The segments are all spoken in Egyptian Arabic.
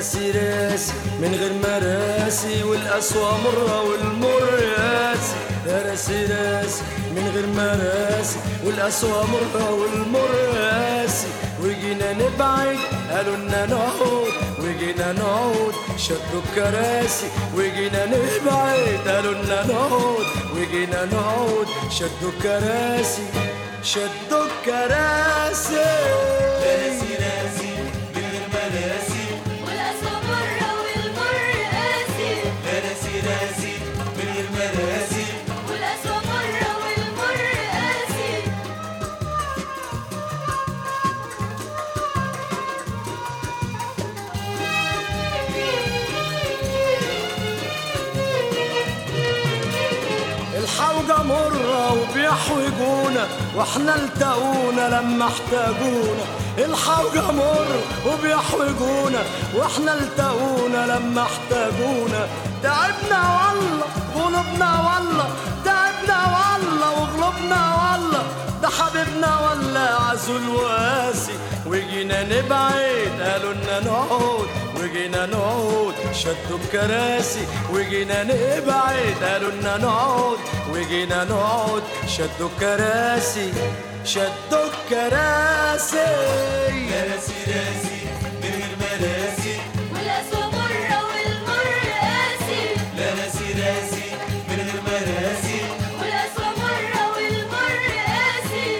راسي راسي من غير مراسي والقسوة مرة والمر راسي يا راسي راسي من غير مراسي والقسوة مرة والمر راسي وجينا نبعد قالوا لنا نقعد وجينا نقعد شدوا الكراسي وجينا نبعد قالوا لنا نقعد وجينا نقعد شدوا الكراسي شدوا الكراسي راسي راسي من غير مراسي والقسوة مرة والمر قاسي راسي راسي من غير مراسي والقسوة مرة والمر قاسي الحوجة مرة وبيحوجونا واحنا التقونا لما احتاجونا الحوجة مرة وبيحوجونا واحنا التقونا لما احتاجونا تعبنا والله غلبنا والله تعبنا والله وغلبنا والله ده حبيبنا ولا عزول وقاسي وجينا نبعد قالوا لنا نقعد وجينا نقعد شدوا الكراسي وجينا نبعد قالوا لنا نقعد وجينا نقعد شدوا الكراسي شدوا الكراسي راسي راسي من غير مراسي والقسوة مرة والمر قاسي راسي راسي من غير مراسي والقسوة مرة والمر قاسي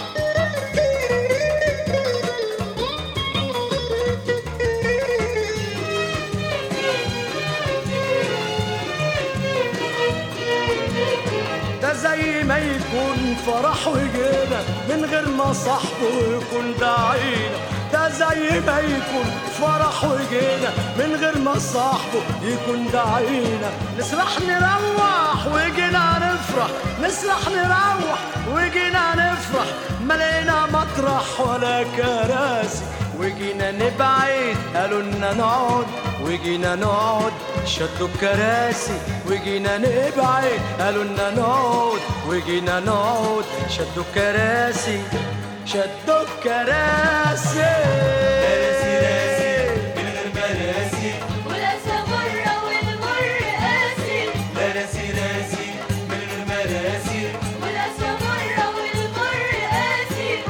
ده زي ما يكون فرح وجينا من غير ما صاحبه يكون داعينا ده زي ما يكون فرح وجينا من غير ما صاحبه يكون داعينا نسرح نروح وجينا نفرح نسرح نروح وجينا نفرح ملينا مطرح ولا كراسي وجينا نبعد قالوا لنا نقعد وجينا نقعد شدوا الكراسي وجينا نبعد قالوا لنا نقعد وجينا نقعد شدوا الكراسي شدوا الكراسي راسي راسي من غير مراسي والقسوة مرة والمر قاسي راسي راسي من غير مراسي والقسوة مرة والمر قاسي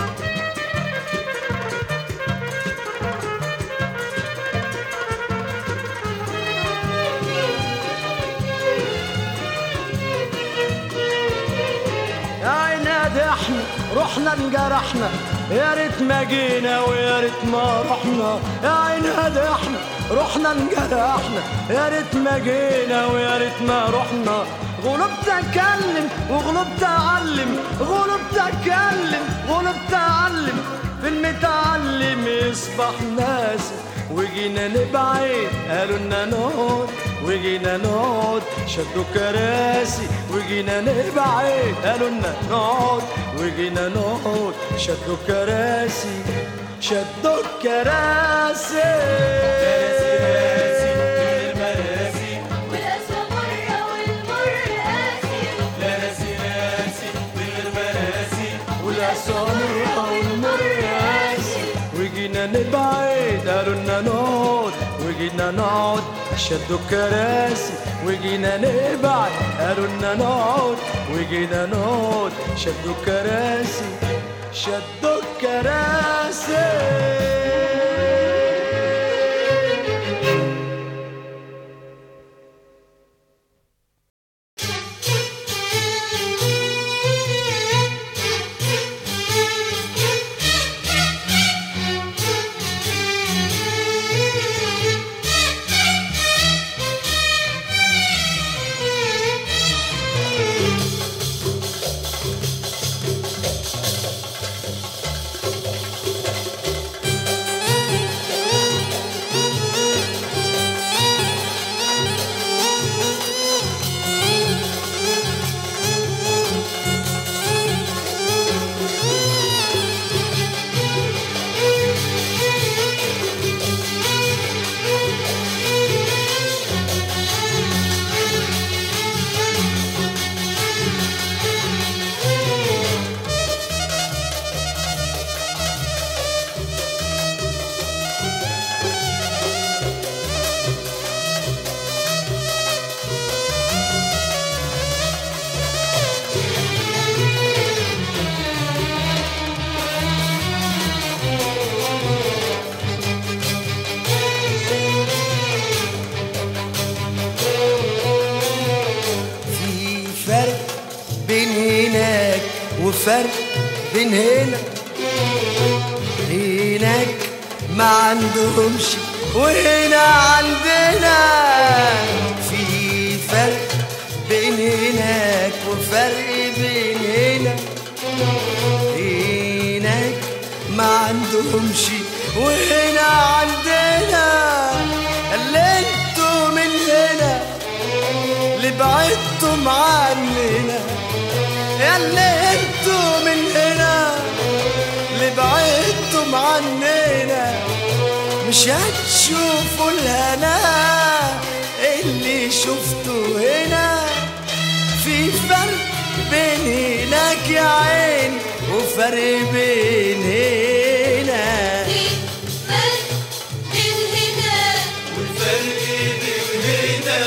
يا عناد احنا رحنا انجرحنا يا ريت ما جينا ويا ريت ما رحنا يا عناد احنا رحنا انجرحنا يا ريت ما جينا ويا ريت ما رحنا غلبت اتكلم وغلبت اعلم غلبت اتكلم غلبت اعلم في المتعلم يصبح ناسي وجينا نبعد قالوا لنا نقعد وجينا نقعد شدوا كراسي وجينا نبعد قالوا لنا نقعد وجينا نقعد شدوا كراسي شدوا كراسي راسي من غير مراسي والقسوة مرة والمر قاسي راسي راسي من غير مراسي والأسامر والمراسي وجينا نبعد قالوا لنا نقعد وجينا نقعد شدوا الكراسي وجينا نبعد قالوا لنا نقعد وجينا نقعد شدوا الكراسي شدوا الكراسي وفرق بين هنا هناك ما عندهمش وهنا عندنا في فرق بين هناك وفرق بين هنا هناك ما عندهمش وهنا عندنا اللي انتوا من هنا اللي بعدتم عننا يا اللي انتوا من هنا اللي بعدتم عننا مش هتشوفوا الهنا اللي شفته هنا في فرق بين هناك يا عين وفرق بين هنا في فرق بين هنا والفرق بين هنا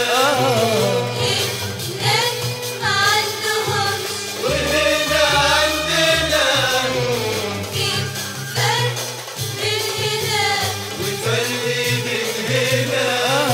هناك ما عندهمش وهنا عندنا في فرق بين هنا والفرق بين هنا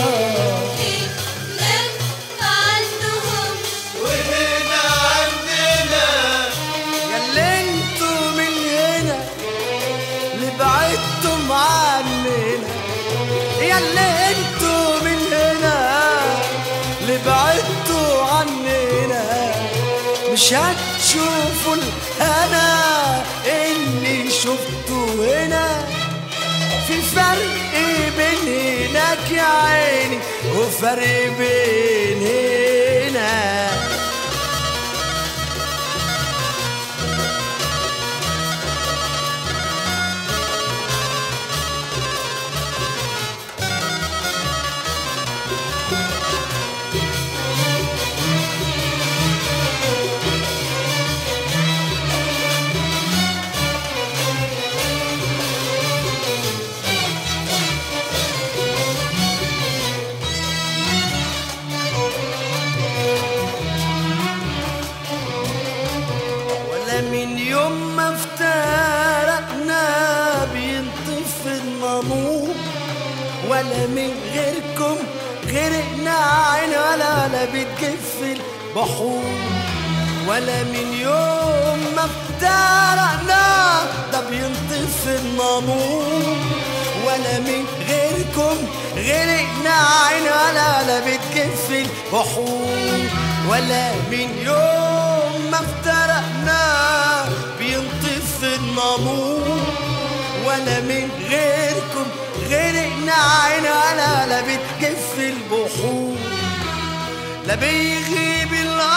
هناك ما عندهمش وهنا عندنا يا اللي انتوا من هنا اللي بعدتم عننا يا اللي انتوا من هنا اللي بعدتوا عننا مش هتشوفوا الهنا اللي شفته هنا في فرق بين هناك يا عيني وفرق بين هنا ولا من يوم ما افترقنا بينطف الناموس ولا من غيركم غرقنا عين ولا ولا بتجف البحور ولا من يوم ما افترقنا ده بينطف الناموس ولا من غيركم غرقنا عين ولا ولا بتجف البحور ولا من يوم ما افترقنا بينطف الناموس ولا من غيركم غرقنا عين ولا ولا بتجف البحور لا بيغيب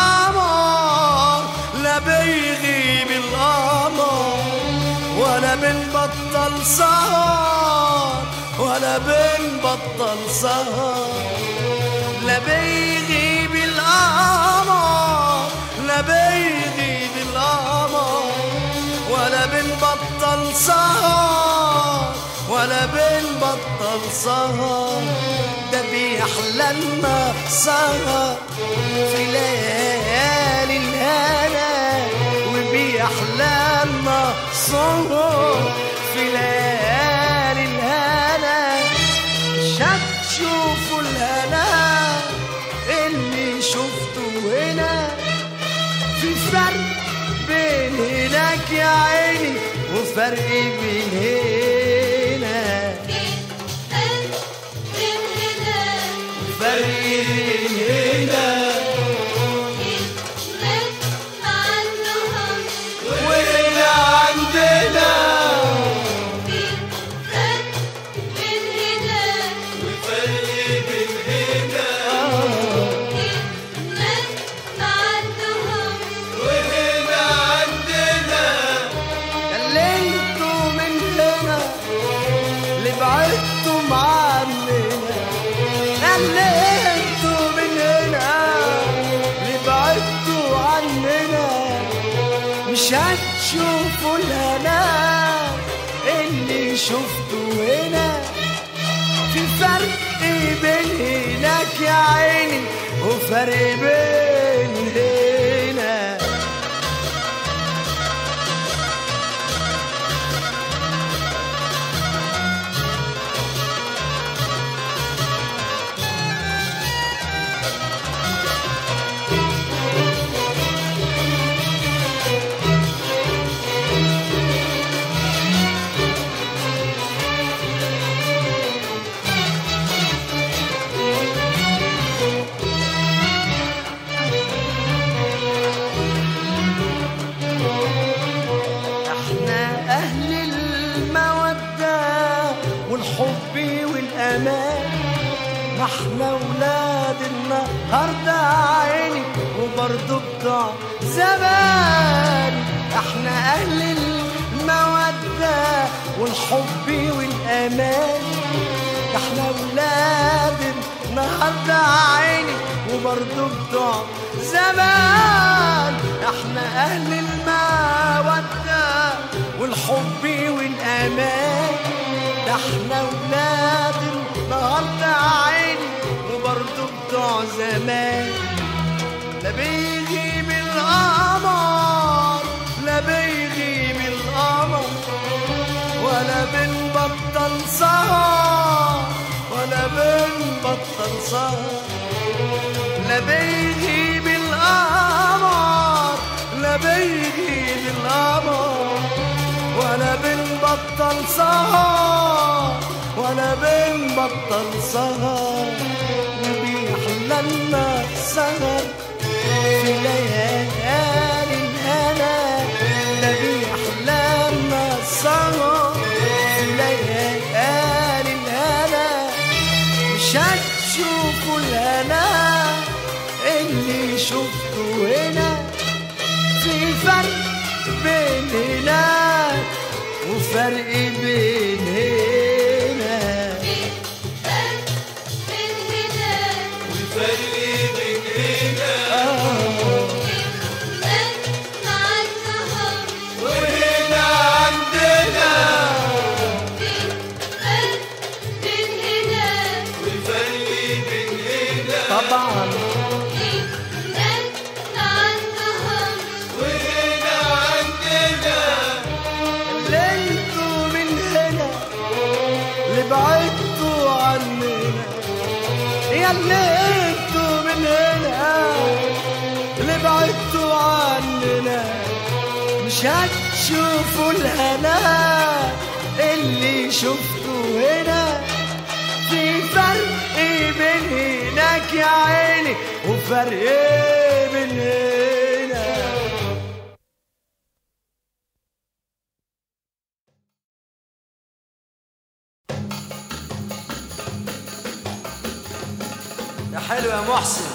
القمر لا بيغيب القمر ولا بنبطل سهر ولا بنبطل سهر لا بيغيب القمر لا بيغيب القمر ولا بنبطل سهر ولا بنبطل سهر ده بيحلى لنا سهر في ليالي الهنا وبيحلى لنا سهر في ليالي الهنا مش هتشوفوا الهنا اللي شفته هنا في فرق بين هناك يا عيني وفرق بين هنا في فرق بين هنا فرق بين هنا هناك ما عندهمش وهنا عندنا في فرق بين هنا والفرق بين هنا هناك ما عندهمش وهنا عندنا اللي انتوا من هنا اللي بعدتم عننا اللي انتوا من هنا اللي بعدتوا عننا مش هتشوفوا الهنا اللي شفته هنا في فرق بين هناك يا عيني وفرق بين هنا ما احنا ولاد النهارده عيني وبرضه بتوع زمان احنا اهل المودة والحب والامان احنا ولاد النهارده عيني وبرضه بتوع زمان احنا اهل المودة والحب والامان ده احنا ولاد النهارده عيني وبرضه بتوع زمان لا بيغيب القمر لا بيغيب القمر ولا بنبطل سهر ولا بنبطل سهر لا بيغيب القمر لا بيغيب القمر ولا بنبطل سهر ولا بنبطل سهر وبيحلى لنا السهر في ليالي الهنا ده بيحلى لنا السهر في ليالي الهنا مش هتشوفوا الهنا اللي شفته هنا في فرق بين هناك وفرق بين هنا من هناك والفرق بين هنا هناك مع النهار وهنا عندنا فرق من هناك والفرق بين هنا طبعا هناك مع النهار وهنا عندنا اللي انتوا من هنا اللي بعدتوا عننا يا اللي انتوا من هنا اللي بعدتوا عننا مش هتشوفوا الهنا اللي شفتوا هنا في فرق بين هناك يا عيني وفرق بين هنا يا حلو يا محسن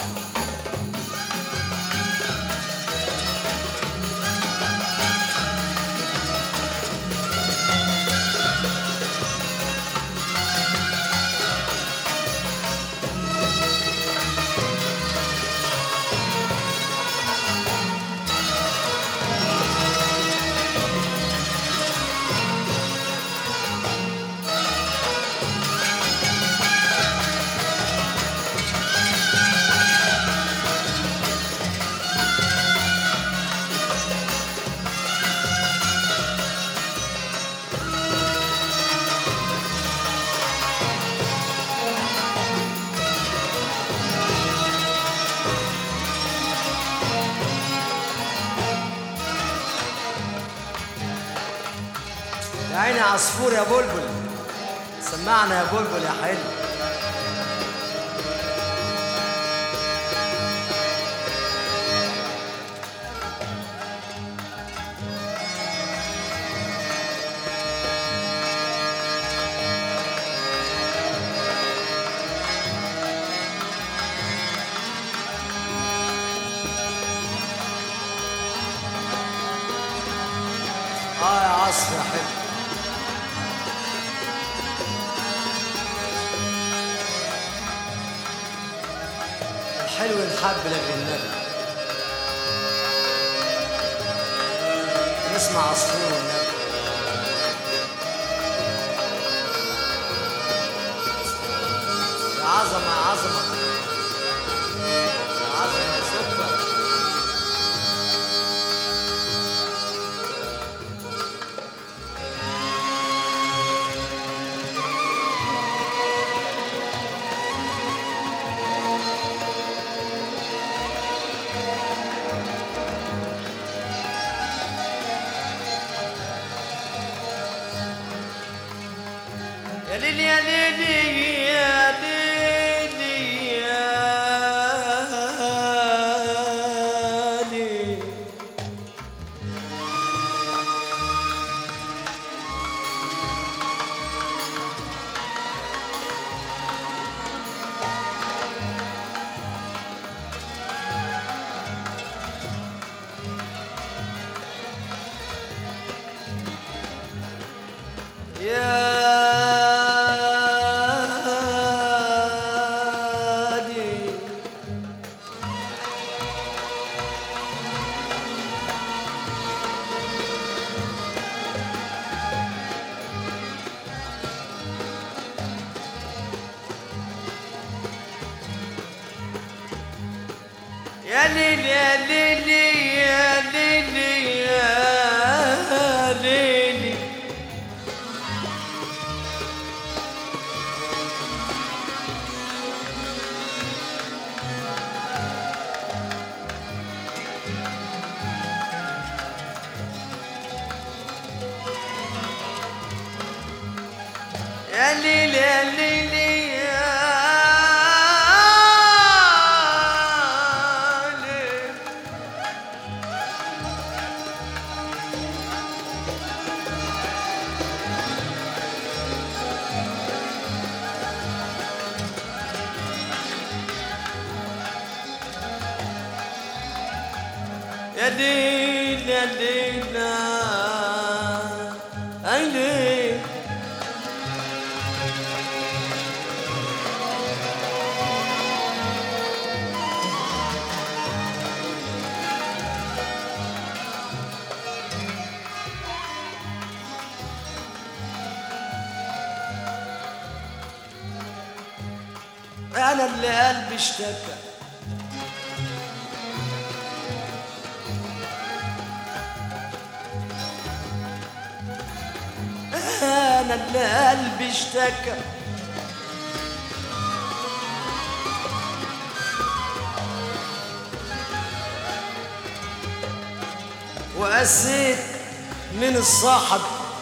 يا عيني عصفور يا بلبل سمعنا يا بلبل يا حلو اه يا عصر يا حلو الحلو الحب للنبي نسمع عصفور والنبي يا عظمة يا عظمة يا عظمة يا سكر يا ليلي يا ليلي يا ليلي يا ليلي يا ليل يا ليلي يا ليلي يا ليلي يا ليل يا ليلي يا ليل يا ليل يا ليل اي ليل انا اللي قلبي اشتكى انا اللي قلبي اشتكى وقسيت من الصاحب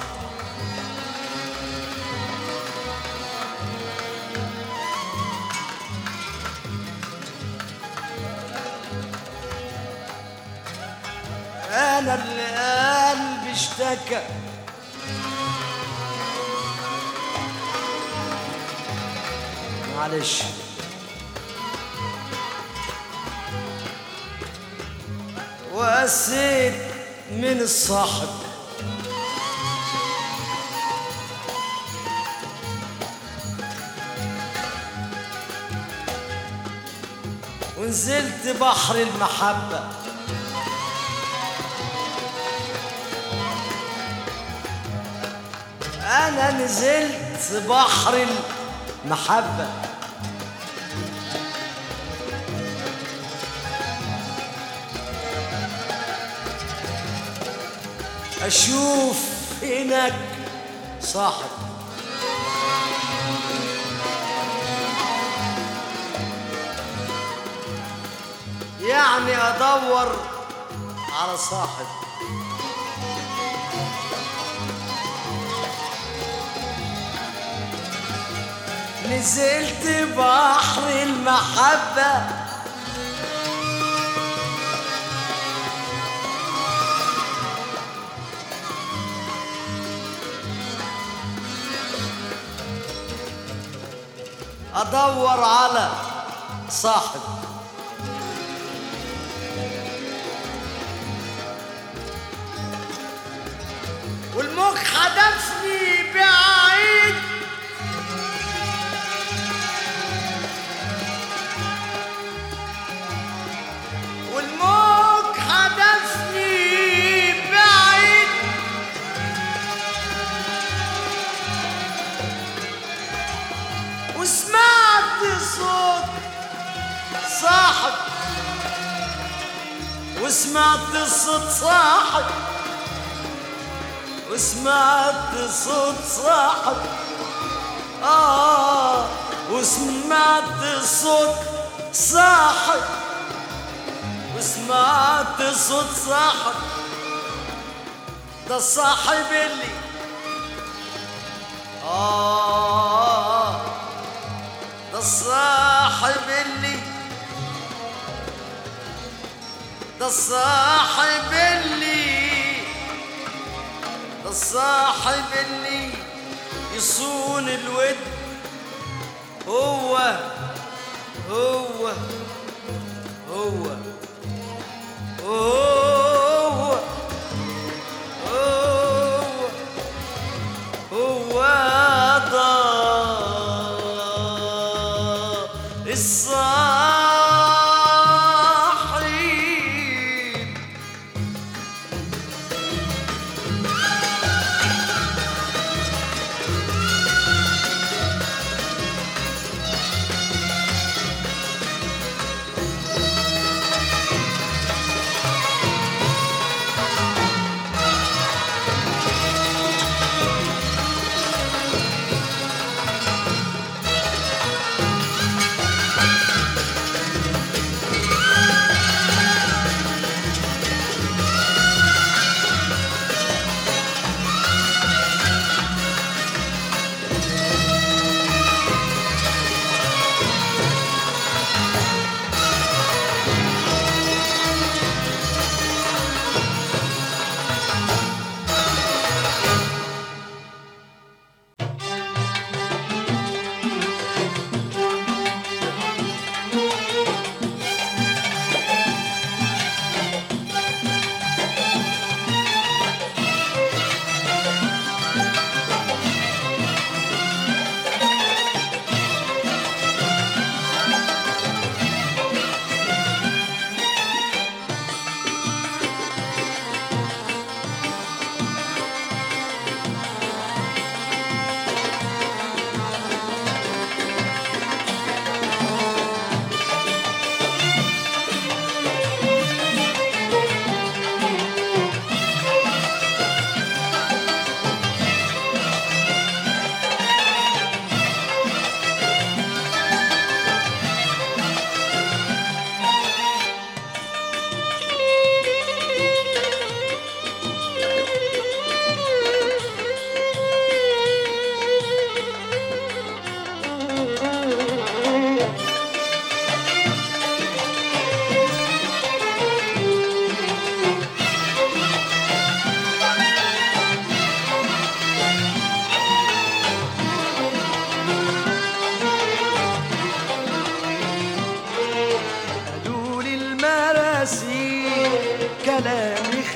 انا اللي قلبي اشتكى معلش وقسيت من الصاحب ونزلت بحر المحبة أنا نزلت بحر المحبة أشوف هناك صاحب يعني أدور على صاحب نزلت بحر المحبة أدور على صاحب والمخ حدفني بعيد والموج حدفني بعيد وسمعت صوت صاحب وسمعت صوت صاحب وسمعت صوت صاحب آه وسمعت صوت صاحب وسمعت صوت صاحب ده الصاحب اللي آه ده الصاحب اللي ده الصاحب اللي ده الصاحب اللي يصون الود هو هو هو هو هو هو ده الصاحب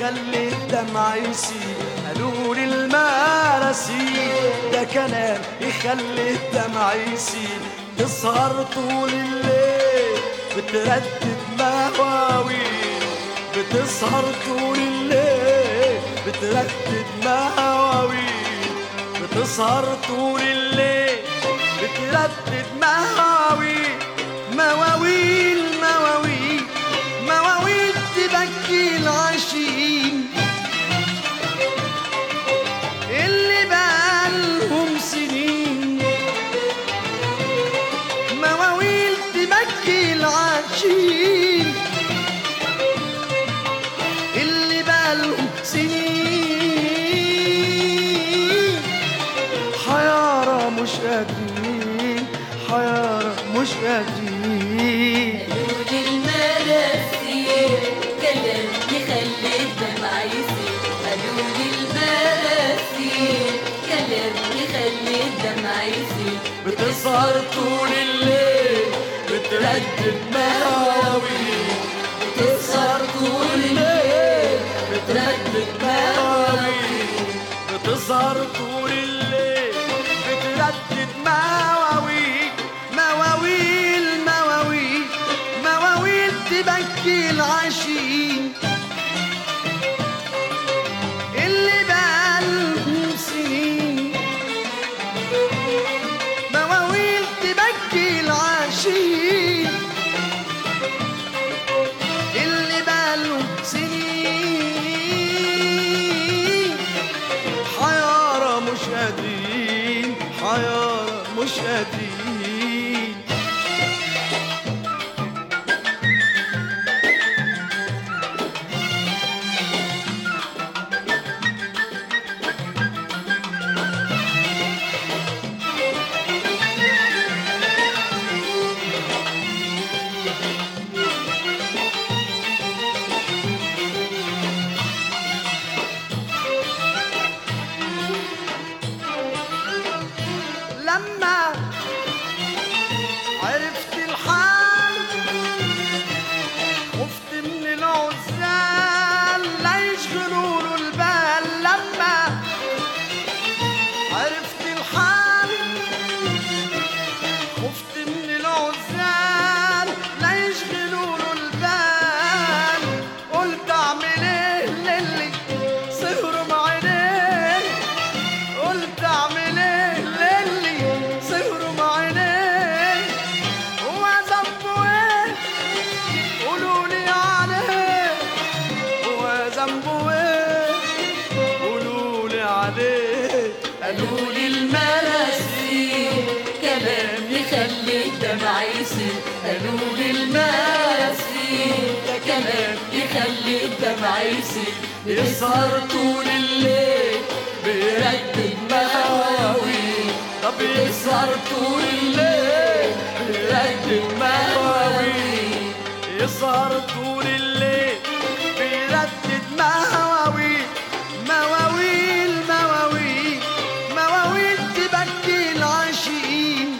يخلي الدمع يسيل قالوا لي المراسيل ده كلام يخلي الدمع يسيل تسهر طول الليل بتردد مواويل بتسهر طول الليل بتردد مواويل بتسهر طول الليل بتردد مواويل مواويل مواويل مواويل تبكي العشيق اللي بقالهم سنين مواويل تبكي العشيق اللي بقالهم سنين حيارة مش قادرين حيارة مش قادرين قالوا لي المراسيل كلام يخلي الدمع يسيل قالوا لي المراسيل كلام يخلي الدمع يسيل بتسهر طول الليل بتردد مواويل بتسهر طول الليل بتردد مواويل بتسهر طول الليل بتردد مواويل مواويل مواويل مواويل تبكي العشيق اللي بقالهم سنين مواويل تبكي العشيق اللي بقالهم سنين حيارة مش قادرين حيارة مش قادرين لما عرفت الحال خفت من العزال لا يشغلوا له البال لما عرفت الحال خفت من العزال لا يشغلوا له البال قلت اعمل ايه للي سهروا بعينيه قلت اعمل ايه للي سهروا بعينيه هو ذنبه ايه قولوا لي عليه هو ذنبه ايه قولوا لي عليه قالوا لي المراسيل كلام يخلي الدمع يسيل قالوا لي المراسيل كلام يخلي الدمع يسيل يسهر طول الليل بيردد مواويل طب يسهر طول الليل بيردد مواويل يسهر طول الليل بيردد مواويل مواويل مواويل مواويل تبكي العاشقين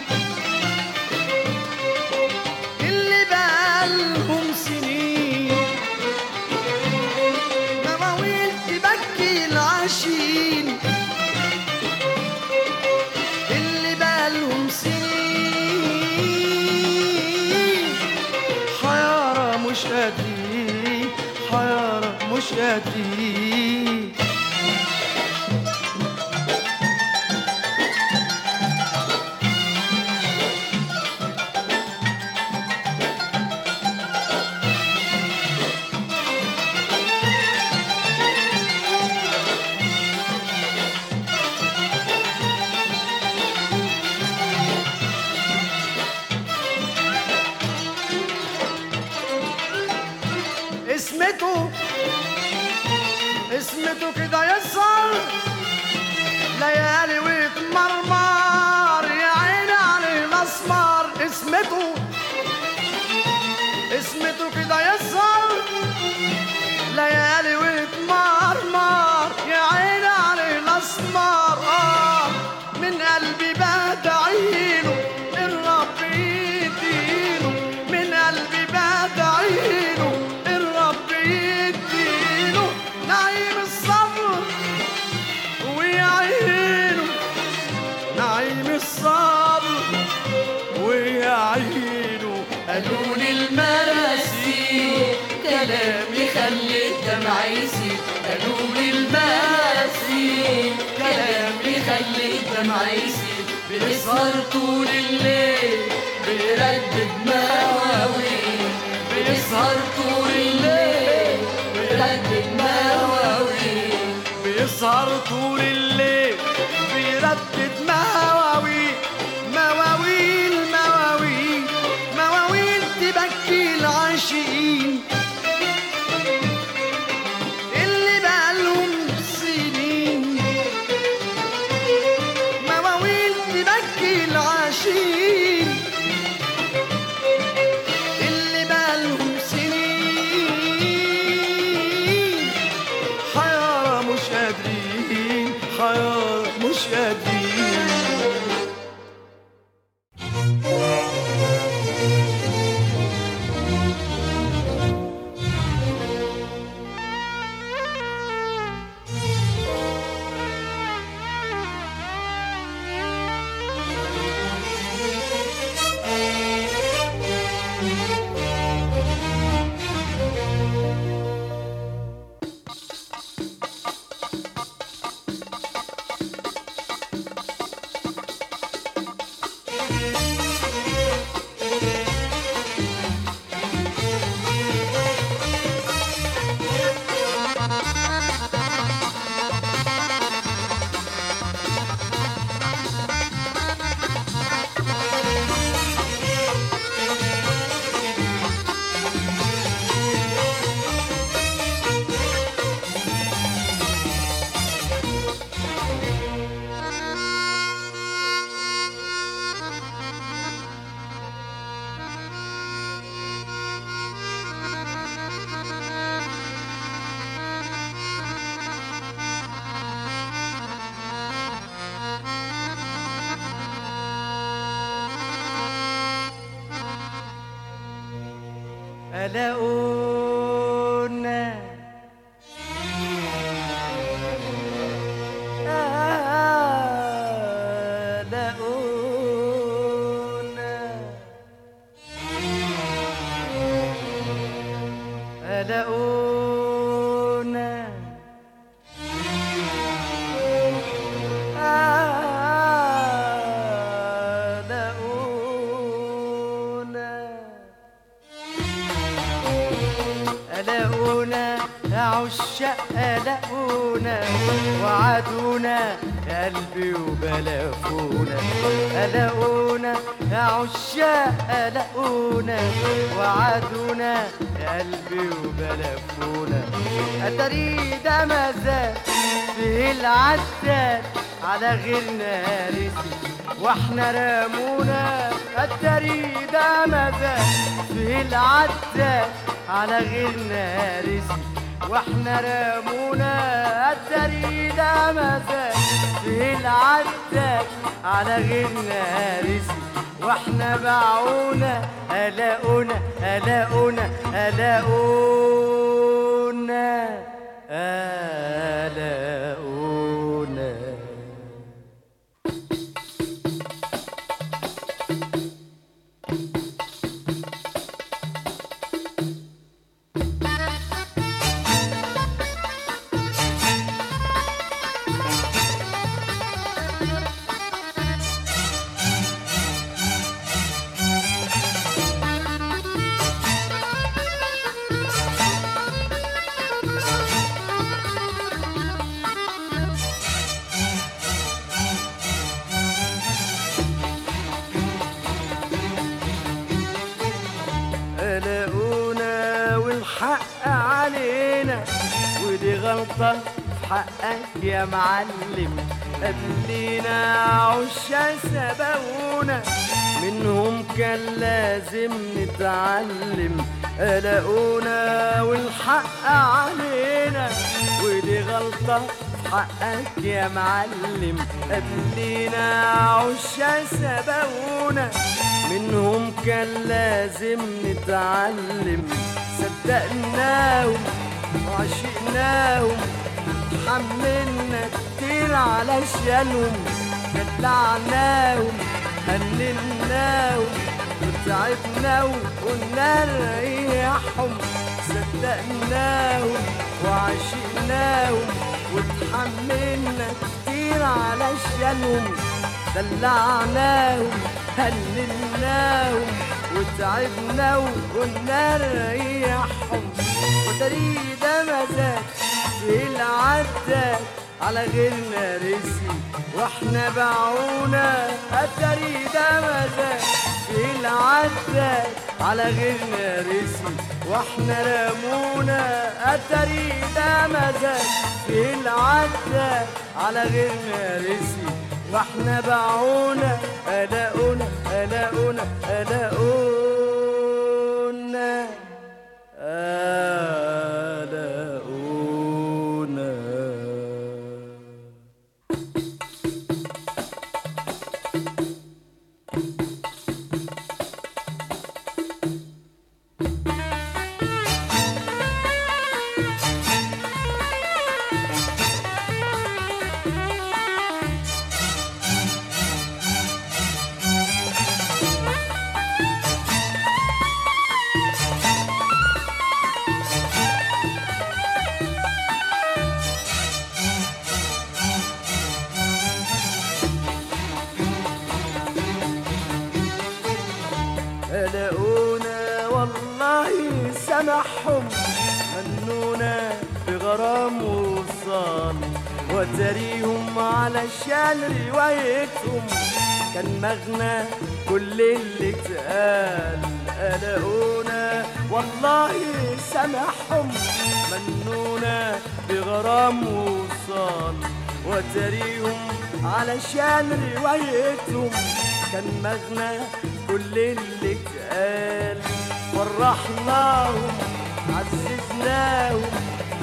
اللي بقالهم سنين مواويل تبكي العاشقين اللي بقالهم سنين حيارة مش قادرين حيارة مش قادرين اسمته اسمته كده يسهر ليالي ويتمرمر يا عيني عليه الاسمر اسمته اسمته كده يسهر ليالي ويتمرمر يا عيني عليه الاسمر آه من قلبي بدعيله الرب يديله من قلبي بدعيله الرب يديله نعيش قالوا لي المراسي كلام يخلي الدمع يسيل قالوا لي المراسي كلام يخلي الدمع يسيل بنسهر طول الليل بنردد مواويل بنسهر طول الليل بنردد مواويل بيسهر طول الليل بيردد مواويل مواويل مواويل مواويل تبكي العاشقين اللي بقالهم سنين مواويل تبكي العاشقين اللي بقالهم سنين حيارى مش قادرين حيارى مش قادرين ألاقونا ألاقونا ألاقونا ألاقونا ألاقونا يا عشاق ألاقونا وعدونا يا قلبي وبلفونا ألاقونا يا عشاق ألاقونا وعدونا يا قلبي وبلفونا أتري ده مازال فيه العداد على غيرنا رسي واحنا رامونا التري ده مازال فيه العداد على غيرنا رزق واحنا رامونا التري ده مازال فيه العداد على غيرنا رزق واحنا باعونا ألاقونا ألاقونا ألاقونا ألاقونا قلقونا والحق علينا ودي غلطة في حقك يا معلم قبلينا عشا سبقونا منهم كان لازم نتعلم قلقونا والحق علينا ودي غلطة في حقك يا معلم قبلينا عشا سبقونا منهم كان لازم نتعلم صدقناهم وعشقناهم حملنا كتير علشانهم دلعناهم هنناهم وتعبنا وقلنا نريحهم صدقناهم وعشقناهم وتحملنا كتير علشانهم دلعناهم هللناهم وتعبنا وقلنا نريحهم وتري ده مزاج في العداد على غيرنا رسي واحنا باعونا اتري ده مزاج في العداد على غيرنا رسي واحنا رمونا اتري ده مزاج في العداد على غيرنا رسي واحنا باعونا قلقونا قلقونا قلقونا قلقونا قلقونا والله سامحهم منونا بغرام وصال وتريهم علشان روايتهم كان مغنى كل اللي اتقال قلقونا والله سامحهم منونا بغرام وصال وتريهم علشان روايتهم كان مغنى كل اللي اتقال فرحناهم عززناهم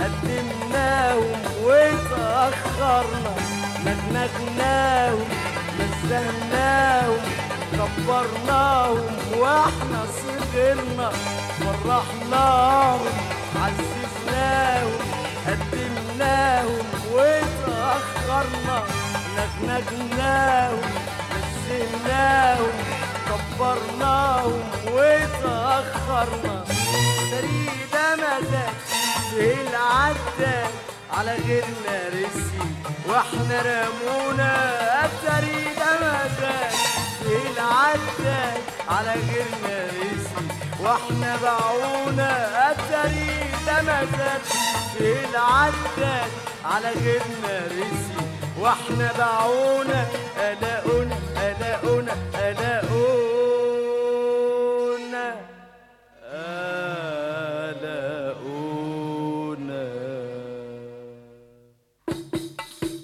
قدمناهم وتأخرنا نغنغناهم نزهناهم كبرناهم واحنا صغرنا فرحناهم عززناهم قدمناهم وتأخرنا نغنغناهم نزهناهم كبرناهم وتأخرنا فريدة مزاج في العداد على غيرنا رسي واحنا رمونا فريدة مزاج في العداد على غيرنا رسي واحنا باعونا فريدة مزاج في العداد على غيرنا رسي واحنا باعونا قلقونا قلقونا قلقونا قلقونا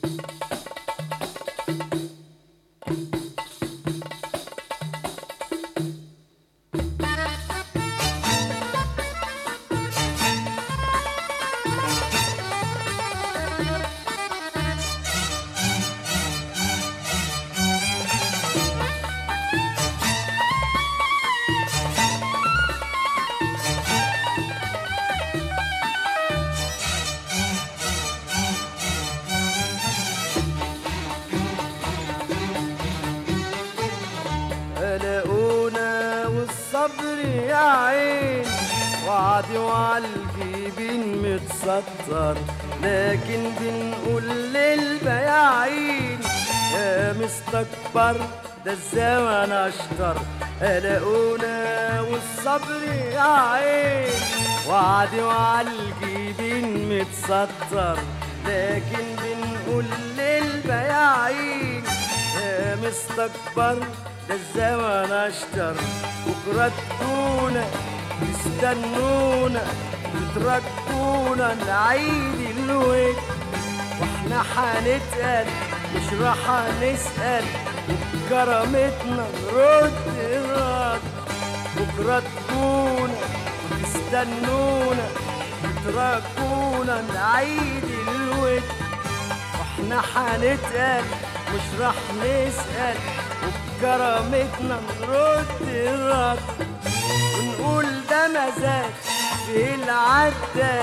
قلقونا والصبر يا عين وعدي وعالجيبين متستر لكن بنقول للبياعين يا مستكبر ده الزمن اشطر قلقونا والصبر يا عين وعدي وعالجيبين متستر لكن بنقول للبياعين يا مستكبر ده الزمن اشطر بكرة تكونا تستنونا تتركونا نعيد الود واحنا حنتقل مش راح نسأل وبكرامتنا نرد الرد بكرة تكونا وتستنونا تتركونا نعيد الود واحنا حنتقل مش راح نسأل وبكرامتنا نرد الرد ونقول ده مزاج في العداد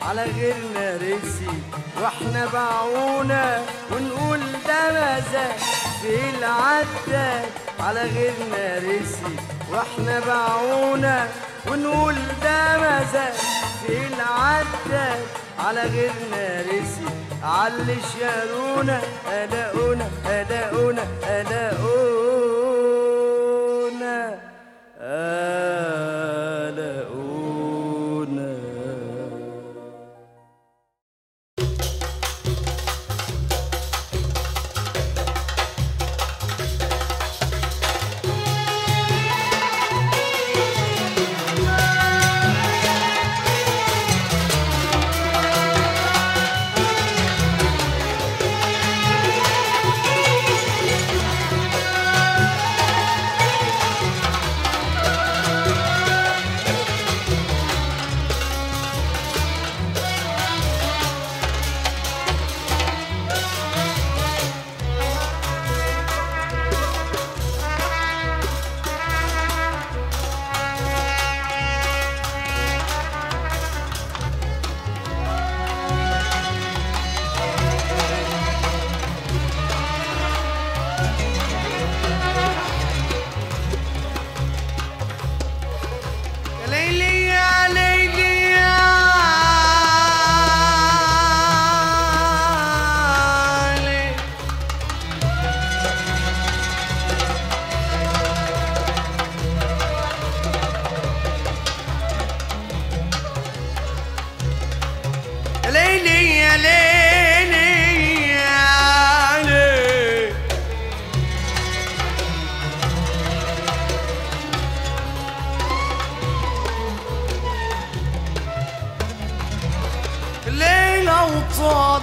على غيرنا رسي واحنا باعونا ونقول ده مزاج في العداد على غيرنا رسي واحنا باعونا ونقول ده مزاج في العداد على غيرنا رسي علي شارونا ألاقونا ألاقونا ألاقونا ألاقونا يا ليلي يا ليلي يا ليلي يا ليلي يا ليلي يا ليلي ليلة وطال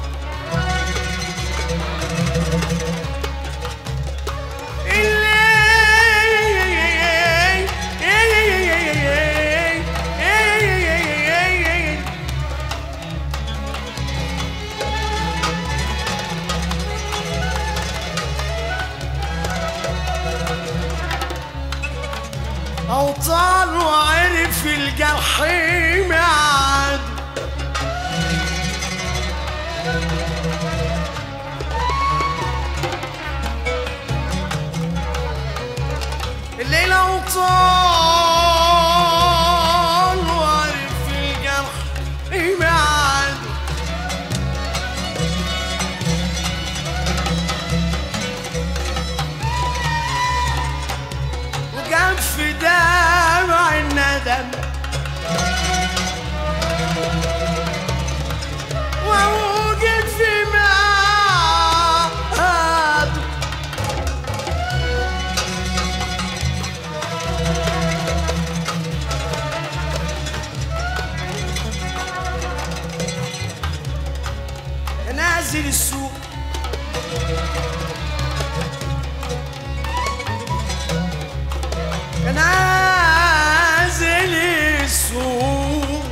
أوطال وعرف الجرح معاد الليلة وطال وعرف الجرح معاد وقام في دمع الندم ووقف في معاد نازل السوق نازل السوق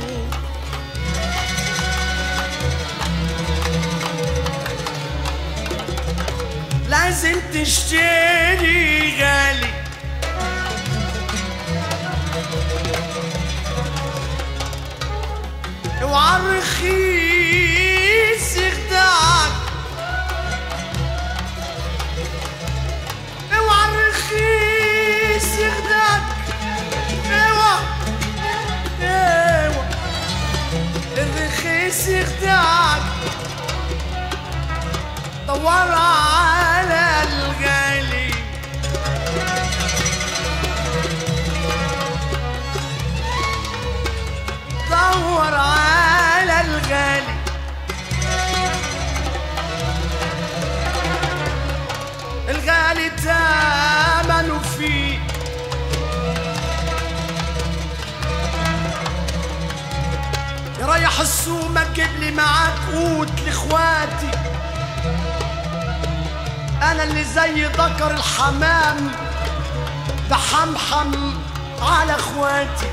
لازم تشتري غالي اوعى الرخيص يخدعك اوعى الرخيص يخدعك اوعى اوعى الرخيص يخدعك دور على الغالي دور على الغالي الغالي تامنوا فيه يريح السوق ما تجيب لي معاك قوت لاخواتي انا اللي زي ذكر الحمام بحمحم على اخواتي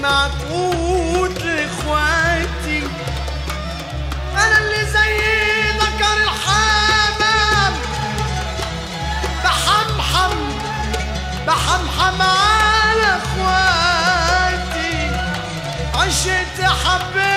معقود لاخواتي انا اللي زي ذكر الحمام بحمحم بحمحم على اخواتي عشت حبيت